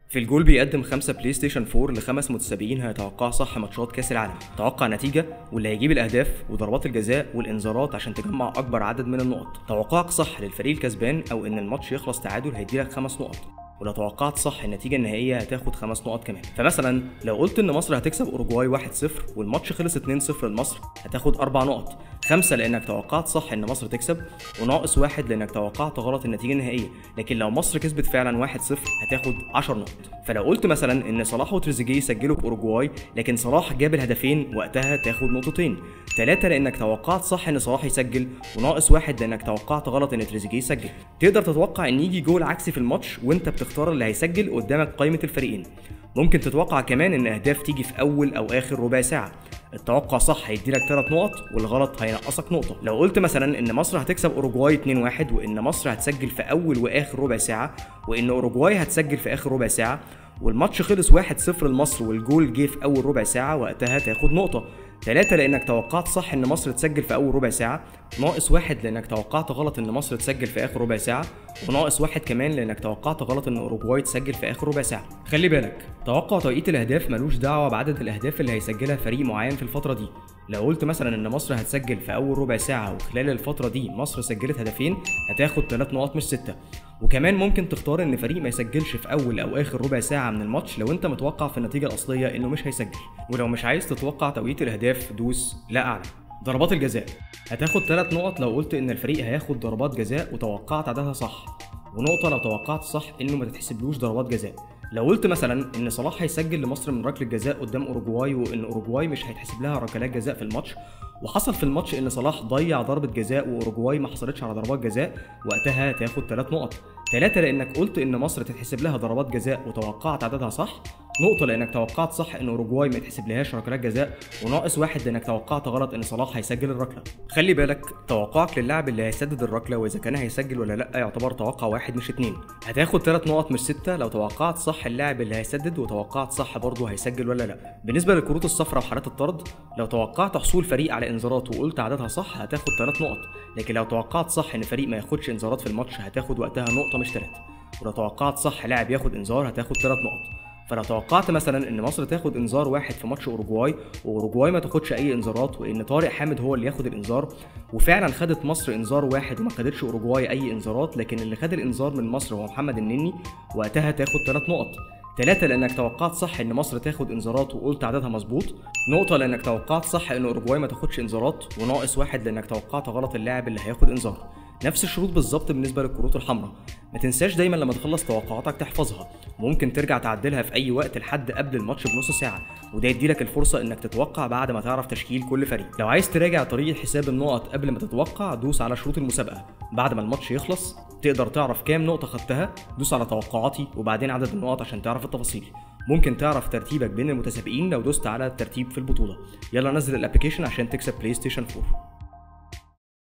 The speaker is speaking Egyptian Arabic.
في الجول بيقدم خمسة بلاي ستيشن 4 لخمس متسابقين هيتوقعوا صح ماتشات كأس العالم، توقع نتيجة واللي هيجيب الأهداف وضربات الجزاء والإنذارات عشان تجمع أكبر عدد من النقط، توقعك صح للفريق الكسبان أو إن الماتش يخلص تعادل هيديلك خمس نقط، ولو توقعت صح النتيجة النهائية هتاخد خمس نقط كمان فمثلا لو قلت ان مصر هتكسب اوروجواي 1-0 والماتش خلص 2-0 لمصر هتاخد اربع نقط خمسة لانك توقعت صح ان مصر تكسب وناقص واحد لانك توقعت غلط النتيجة النهائية لكن لو مصر كسبت فعلا 1-0 هتاخد 10 نقط فلو قلت مثلا ان صلاح وتريزيجيه سجلوا في اوروجواي لكن صلاح جاب الهدفين وقتها تاخد نقطتين ثلاثة لانك توقعت صح ان صلاح يسجل وناقص واحد لانك توقعت غلط ان تريزيجيه يسجل تقدر تتوقع ان يجي جول عكسي في الماتش وانت بتختار اللي هيسجل قدامك قائمة الفريقين ممكن تتوقع كمان ان اهداف تيجي في اول او اخر ربع ساعة التوقع صح هيديلك 3 نقط والغلط هينقصك نقطة لو قلت مثلا ان مصر هتكسب اوروجواي 2-1 وان مصر هتسجل في اول واخر ربع ساعة وان اوروجواي هتسجل في اخر ربع ساعة والماتش خلص 1-0 لمصر والجول جه في اول ربع ساعة وقتها تاخد نقطة ثلاثة لأنك توقعت صح إن مصر تسجل في أول ربع ساعة، ناقص واحد لأنك توقعت غلط إن مصر تسجل في آخر ربع ساعة، وناقص واحد كمان لأنك توقعت غلط إن أوروجواي تسجل في آخر ربع ساعة. خلي بالك، توقع توقيت الأهداف ملوش دعوة بعدد الأهداف اللي هيسجلها فريق معين في الفترة دي. لو قلت مثلا إن مصر هتسجل في أول ربع ساعة وخلال الفترة دي مصر سجلت هدفين هتاخد 3 نقط مش 6 وكمان ممكن تختار ان فريق ما يسجلش في اول او اخر ربع ساعه من الماتش لو انت متوقع في النتيجه الاصليه انه مش هيسجل ولو مش عايز تتوقع توقيت الاهداف دوس لا اعلم ضربات الجزاء هتاخد 3 نقط لو قلت ان الفريق هياخد ضربات جزاء وتوقعت عددها صح ونقطه لو توقعت صح انه ما تتحسبلوش ضربات جزاء لو قلت مثلا ان صلاح هيسجل لمصر من ركله جزاء قدام اوروجواي وان اوروجواي مش هيتحسب لها ركلات جزاء في الماتش وحصل في الماتش ان صلاح ضيع ضربه جزاء واوروجواي ما حصلتش على ضربات جزاء وقتها تاخد 3 نقط ثلاثة لانك قلت ان مصر تتحسب لها ضربات جزاء وتوقعت عددها صح نقطة لانك توقعت صح ان اوروجواي ما يتحسب لهاش ركلات جزاء وناقص واحد لانك توقعت غلط ان صلاح هيسجل الركلة خلي بالك توقعك للاعب اللي هيسدد الركلة واذا كان هيسجل ولا لا يعتبر توقع واحد مش اتنين هتاخد ثلاث نقط مش ستة لو توقعت صح اللاعب اللي هيسدد وتوقعت صح برضه هيسجل ولا لا بالنسبة للكروت الصفراء وحالات الطرد لو توقعت حصول فريق على انذارات وقلت عددها صح هتاخد ثلاث نقط لكن لو توقعت صح ان فريق ما ياخدش انذارات في الماتش هتاخد وقتها نقطة مش ثلاثة ولو توقعت صح لاعب ياخد انذار هتاخد ثلاث نقط فلو توقعت مثلا ان مصر تاخد انذار واحد في ماتش اوروجواي واوروجواي ما تاخدش اي انذارات وان طارق حامد هو اللي ياخد الانذار وفعلا خدت مصر انذار واحد وما خدتش اوروجواي اي انذارات لكن اللي خد الانذار من مصر هو محمد النني وقتها تاخد ثلاث نقط ثلاثة لأنك توقعت صح إن مصر تاخد إنذارات وقلت عددها مظبوط، نقطة لأنك توقعت صح إن أوروجواي ما تاخدش إنذارات، وناقص واحد لأنك توقعت غلط اللاعب اللي هياخد إنذار. نفس الشروط بالظبط بالنسبه للكروت الحمراء ما تنساش دايما لما تخلص توقعاتك تحفظها ممكن ترجع تعدلها في اي وقت لحد قبل الماتش بنص ساعه وده يديلك الفرصه انك تتوقع بعد ما تعرف تشكيل كل فريق لو عايز تراجع طريقه حساب النقط قبل ما تتوقع دوس على شروط المسابقه بعد ما الماتش يخلص تقدر تعرف كام نقطه خدتها دوس على توقعاتي وبعدين عدد النقط عشان تعرف التفاصيل ممكن تعرف ترتيبك بين المتسابقين لو دوست على الترتيب في البطوله يلا نزل الابلكيشن عشان تكسب بلاي ستيشن 4